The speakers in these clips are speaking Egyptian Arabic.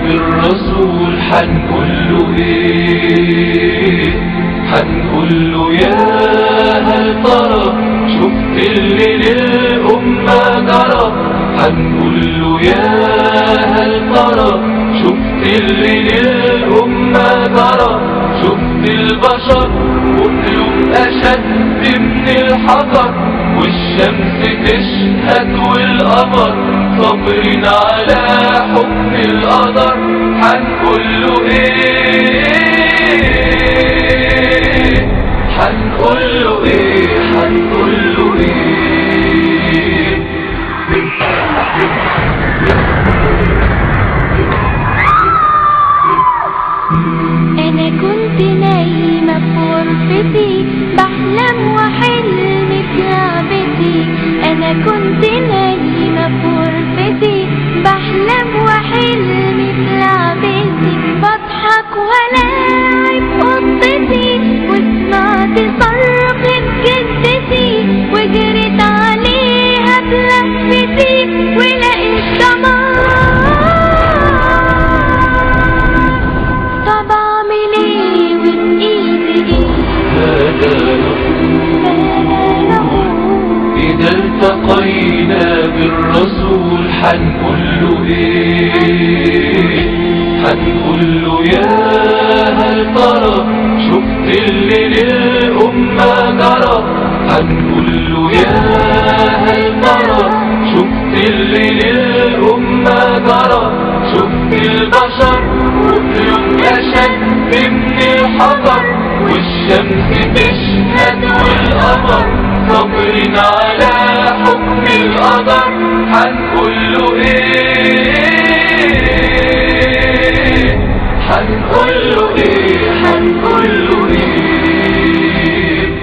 بالرسول حنقول له ايه حنقول له يا هل ترى شفت اللي للأمة جرى حنقول له يا هل ترى شفت اللي للأمة جرى شفت البشر كلهم أشد من الحجر والشمس تشهد والقمر صابرين على حكم القدر حنقول له ايه حنقول له ايه حنقول له ايه أنا كنت نايمة في غرفتي بحلم وحلم في لعبتي أنا كنت نايمة في غرفتي بحلم وحلم في لعبتي بضحك ولاعب قطتي وسمعت صرخة جدتي وجريت عليها بلفتي ولقيت دمار طب اعمل ايه وبايدي ايه هذا نقول إذا التقينا بالرسول حنقول له إيه حنقول له يا هل ترى شفت اللي للأمة جرى حنقول له يا هل ترى شفت اللي للأمة جرى شفت البشر كلهم أشد من الحجر والشمس تشهد والقمر صابرين على حكم القدر حنقول له ايه حنقول له ايه حنقول له ايه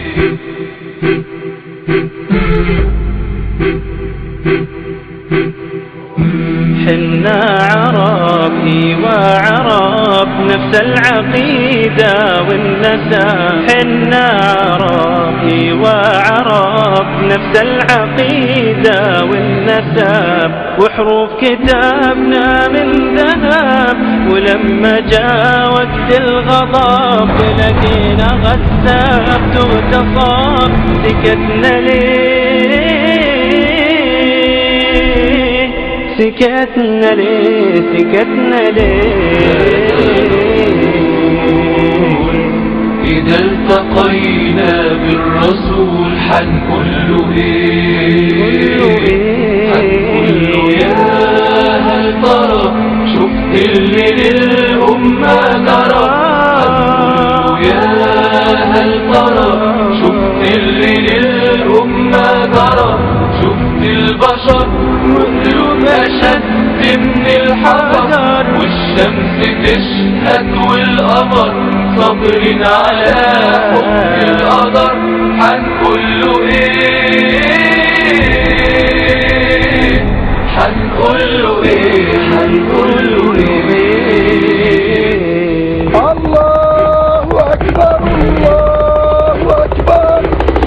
حنا عرب ايوا عرب نفس العقيدة والنسب حنا عرب ايوا عرب نفس العقيدة والنسب وحروف كتابنا من ذهب ولما جاء وقت الغضب لقينا غسبت وتصاب سكتنا ليه سكتنا ليه سكتنا ليه إذا التقينا بالرسول حنقول له إيه حنقول له يا هل ترى شفت اللي للأمة جرى حنقول له يا هل ترى شفت اللي للأمة جرى شفت البشر كلهم أشد من الحجر والشمس تشهد والقمر صابرين على حكم القدر حنقول له ايه حنقول له ايه حنقول له ايه الله أكبر الله أكبر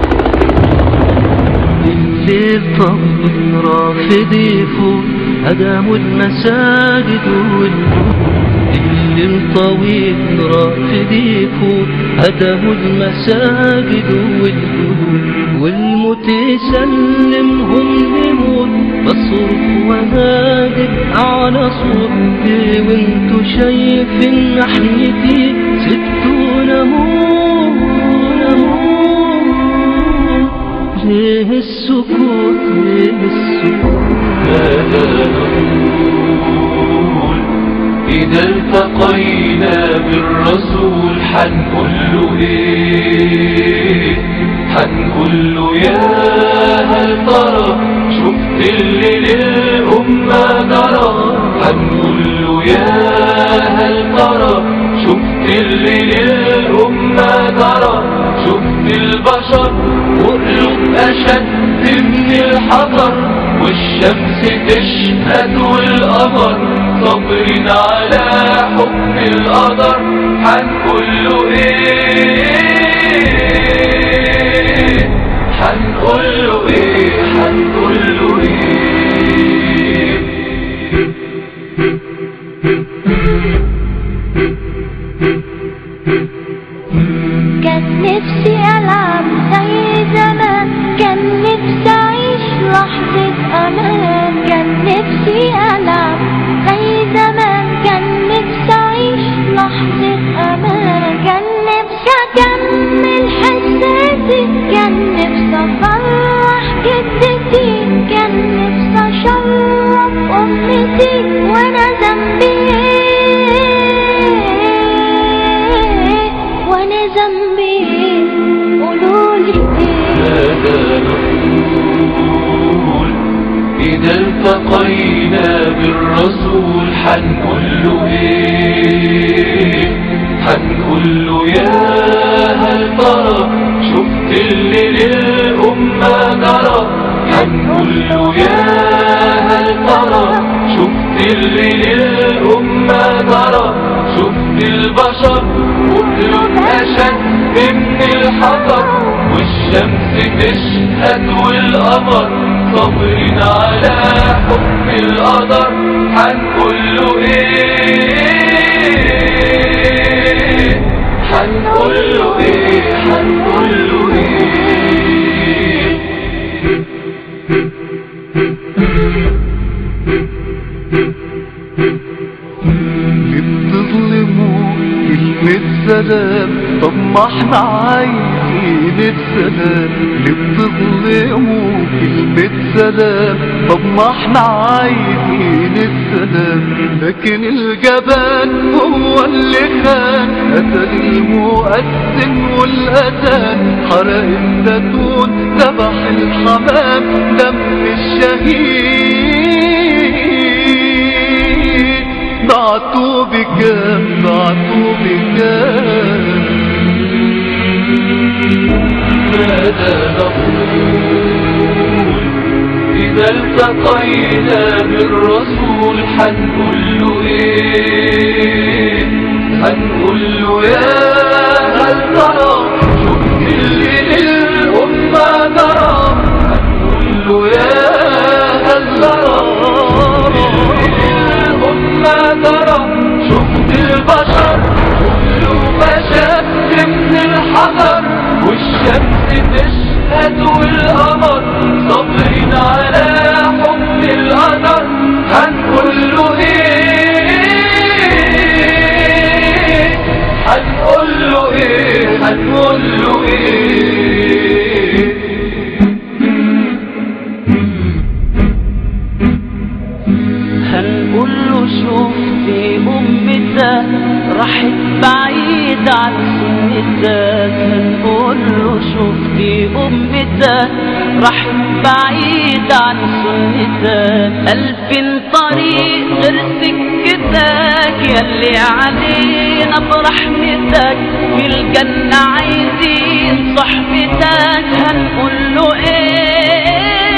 الليل طول رافضي فوق هدموا المساجد والبيوت الليل طويل رافضي فوق هدموا المساجد والبيوت والموت يسلمهم لموت بصرخ ونادي على صوتي وانتو شايفين ناحيتي سبتونا موت ليه السكوت ليه السكوت ماذا نقول إذا التقينا بالرسول حنقول له إيه حنقول له يا هل ترى شفت اللي للأمة جرى حنقول له يا هل ترى شفت اللي للأمة جرى شفت البشر كلهم أشد من الحجر والشمس تشهد والقمر صابرين على حكم القدر حنقول له ايه حنقول له ايه حنقول له ايه التقينا بالرسول حنقول له ايه حنقول له يا هل ترى شفت اللي للأمة جرى حنقول له يا هل ترى شفت اللي للأمة جرى شفت البشر كلهم أشد من الحجر والشمس تشهد والقمر صابرين على حكم القدر حنقول له ايه حنقول له ايه حنقول له ايه اللي بتظلموا كلمة سلام طب ما احنا عايزين السلام اللي بتظلموا كلمة سلام طب ما احنا عايزين السلام لكن الجبان هو اللي خان قتل المؤذن والأذان حرق الزيتون ذبح الحمام دم الشهيد ضعتوا بكام ضعتوا بكام ماذا نقول إذا التقينا بالرسول حنقول له إيه حنقول له يا هل ترى شفت اللي للأمة جرى حنقول له يا هل ترى الأمة ترى شفت البشر كله مشى من الحجر والشمس تشهد والقمر صابرين على حكم القدر هنقول له ايه هنقول له ايه هنقول له ايه هنقول له شفتي أمتك راحت بعيد عن سنتك هنقول له شفتي أمتك راحت بعيد عن سنتك ألف طريق غير سكتك يلي علينا برحمتك في الجنة عايزين صحبتك هنقول له ايه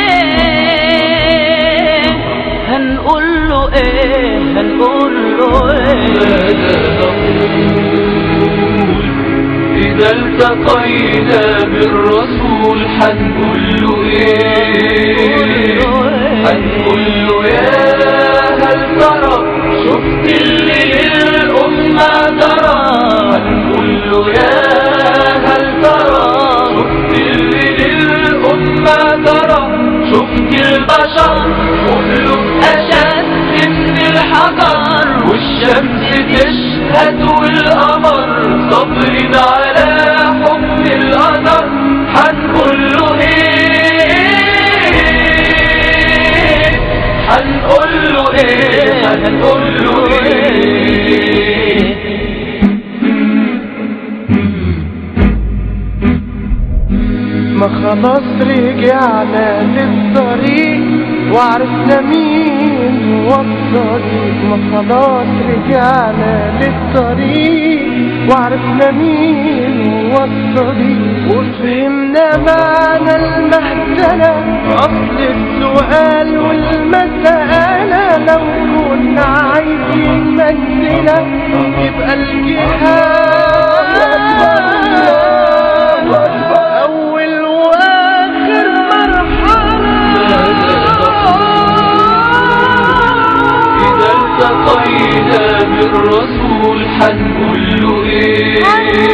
هنقول له ايه هنقول له ايه إذا التقينا بالرسول حنقول له إيه حنقول له يا هل ترى شفت اللي للأمة جرى هنقول له يا هل ترى شفت اللي للأمة جرى شفت البشر كله أشد من الحجر والشمس تشهد والقمر صابرين على حكم القدر هنقول له ايه هنقول له ايه هنقول له ايه ما خلاص رجعنا للطريق وعرفنا مين هو الصديق ما خلاص رجعنا للطريق وعرفنا مين هو الصديق وفهمنا معنى المهزلة أصل السؤال والمسألة لو كنا عايزين منزلة يبقى الجهاد أول وآخر إذا التقينا بالرسول حنقول له إيه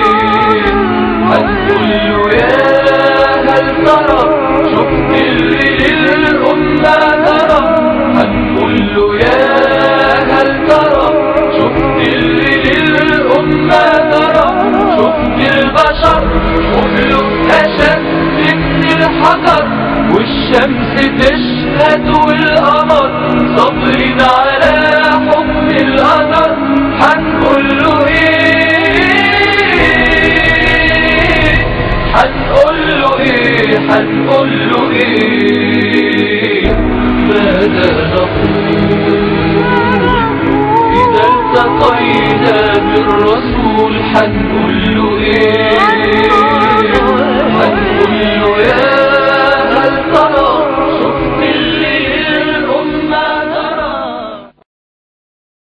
حنقول له يا هل ترى شفت اللي للأمة ترى هنقول له يا هل ترى شفت اللي للأمة ترى شفت البشر كله أشد من الحجر والشمس تشهد والقمر صابرين على حكم القدر هنقول له ايه هنقول له ايه هنقول له ايه ماذا جينا بالرسول حنقول